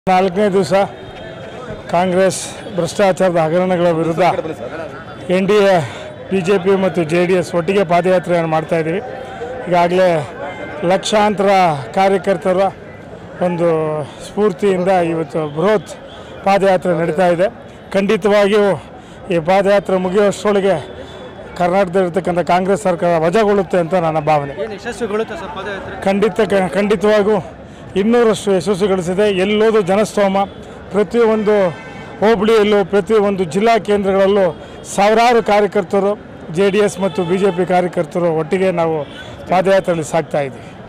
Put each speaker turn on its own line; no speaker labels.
ನಾಲ್ಕನೇ ದಿವಸ ಕಾಂಗ್ರೆಸ್ ಭ್ರಷ್ಟಾಚಾರದ ಹಗರಣಗಳ ವಿರುದ್ಧ N D A B J P ಮತ್ತು ಜೆ ಡಿ ಎಸ್ ಒಟ್ಟಿಗೆ ಪಾದಯಾತ್ರೆಯನ್ನು ಮಾಡ್ತಾ ಇದ್ದೀವಿ ಈಗಾಗಲೇ ಲಕ್ಷಾಂತರ ಕಾರ್ಯಕರ್ತರ ಒಂದು ಸ್ಫೂರ್ತಿಯಿಂದ ಇವತ್ತು ಬೃಹತ್ ಪಾದಯಾತ್ರೆ ನಡೀತಾ ಇದೆ ಖಂಡಿತವಾಗಿಯೂ ಈ ಪಾದಯಾತ್ರೆ ಮುಗಿಯುವಷ್ಟರೊಳಗೆ ಕರ್ನಾಟಕದಲ್ಲಿರ್ತಕ್ಕಂಥ ಕಾಂಗ್ರೆಸ್ ಸರ್ಕಾರ ವಜಾಗೊಳ್ಳುತ್ತೆ ಅಂತ ನನ್ನ ಭಾವನೆ
ಏನು ಯಶಸ್ವಿಗೊಳ್ಳುತ್ತೆ ಸರ್ ಪಾದಯಾತ್ರೆ
ಖಂಡಿತ ಖಂಡಿತವಾಗೂ ಇನ್ನೂರಷ್ಟು ಯಶಸ್ವಿಗೊಳಿಸಿದೆ ಎಲ್ಲೋದು ಜನಸ್ತೋಮ ಪ್ರತಿಯೊಂದು ಹೋಬಳಿಯಲ್ಲೂ ಪ್ರತಿಯೊಂದು ಜಿಲ್ಲಾ ಕೇಂದ್ರಗಳಲ್ಲೂ ಸಾವಿರಾರು ಕಾರ್ಯಕರ್ತರು ಜೆ ಡಿ ಎಸ್ ಮತ್ತು ಬಿ ಜೆ ಪಿ ಕಾರ್ಯಕರ್ತರು ಒಟ್ಟಿಗೆ ನಾವು ಪಾದಯಾತ್ರೆಯಲ್ಲಿ ಸಾಗ್ತಾ ಇದ್ದೀವಿ